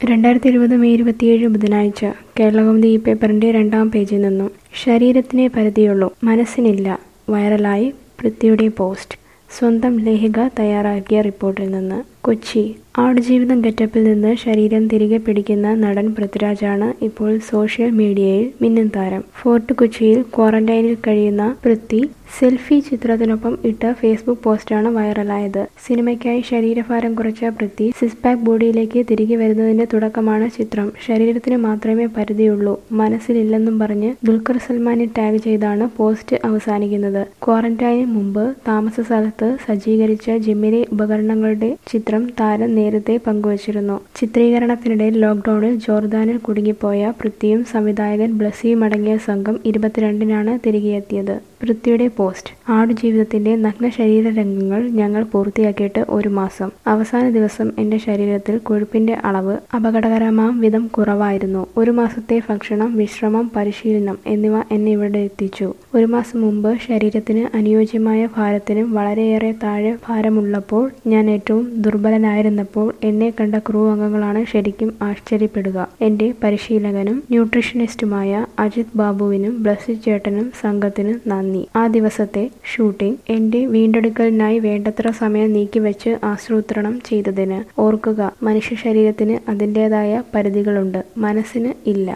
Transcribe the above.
രണ്ടായിരത്തി ഇരുപത് മെയ് ഇരുപത്തിയേഴ് ബുധനാഴ്ച കേരളകൗമുദി ഈ പേപ്പറിന്റെ രണ്ടാം പേജിൽ നിന്നും ശരീരത്തിനേ പരിധിയുള്ളൂ മനസ്സിനില്ല വൈറലായി പൃഥ്വിയുടെ പോസ്റ്റ് സ്വന്തം ലേഖിക തയ്യാറാക്കിയ റിപ്പോർട്ടിൽ നിന്ന് കൊച്ചി ആടുജീവിതം ഗെറ്റപ്പിൽ നിന്ന് ശരീരം തിരികെ പിടിക്കുന്ന നടൻ പൃഥ്വിരാജാണ് ഇപ്പോൾ സോഷ്യൽ മീഡിയയിൽ മിന്നും താരം ഫോർട്ട് കൊച്ചിയിൽ ക്വാറന്റൈനിൽ കഴിയുന്ന പൃഥ്വി സെൽഫി ചിത്രത്തിനൊപ്പം ഇട്ട ഫേസ്ബുക്ക് പോസ്റ്റാണ് വൈറലായത് സിനിമയ്ക്കായി ശരീരഭാരം കുറച്ച പൃഥ്വി സിക്സ് പാക്ക് ബോഡിയിലേക്ക് തിരികെ വരുന്നതിന്റെ തുടക്കമാണ് ചിത്രം ശരീരത്തിന് മാത്രമേ പരിധിയുള്ളൂ മനസ്സിലില്ലെന്നും പറഞ്ഞ് ദുൽഖർ സൽമാനെ ടാഗ് ചെയ്താണ് പോസ്റ്റ് അവസാനിക്കുന്നത് ക്വാറന്റൈനിന് മുമ്പ് താമസ സ്ഥലത്ത് സജ്ജീകരിച്ച ജിമ്മിലെ ഉപകരണങ്ങളുടെ ചിത്രം താരം നേരത്തെ പങ്കുവച്ചിരുന്നു ചിത്രീകരണത്തിനിടയിൽ ലോക്ക്ഡൌണിൽ ജോർദാനിൽ കുടുങ്ങിപ്പോയ പൃഥ്വിയും സംവിധായകൻ ബ്ലസ്സിയും അടങ്ങിയ സംഘം ഇരുപത്തിരണ്ടിനാണ് തിരികെയെത്തിയത് പൃഥ്വിയുടെ പോസ്റ്റ് ആടുജീവിതത്തിന്റെ നഗ്ന ശരീര രംഗങ്ങൾ ഞങ്ങൾ പൂർത്തിയാക്കിയിട്ട് ഒരു മാസം അവസാന ദിവസം എന്റെ ശരീരത്തിൽ കൊഴുപ്പിന്റെ അളവ് അപകടകരമാം വിധം കുറവായിരുന്നു ഒരു മാസത്തെ ഭക്ഷണം വിശ്രമം പരിശീലനം എന്നിവ എന്നെ ഇവിടെ എത്തിച്ചു ഒരു മാസം മുമ്പ് ശരീരത്തിന് അനുയോജ്യമായ ഭാരത്തിനും വളരെയേറെ താഴെ ഭാരമുള്ളപ്പോൾ ഞാൻ ഏറ്റവും ദുർബലനായിരുന്നപ്പോൾ എന്നെ കണ്ട ക്രൂ അംഗങ്ങളാണ് ശരിക്കും ആശ്ചര്യപ്പെടുക എന്റെ പരിശീലകനും ന്യൂട്രീഷനിസ്റ്റുമായ അജിത് ബാബുവിനും ബ്ലസ്സി ചേട്ടനും സംഘത്തിനും നന്ദി ആ ദിവസത്തെ ഷൂട്ടിംഗ് എന്റെ വീണ്ടെടുക്കലിനായി വേണ്ടത്ര സമയം നീക്കിവെച്ച് ആസൂത്രണം ചെയ്തതിന് ഓർക്കുക മനുഷ്യ ശരീരത്തിന് അതിൻ്റെതായ പരിധികളുണ്ട് മനസ്സിന് ഇല്ല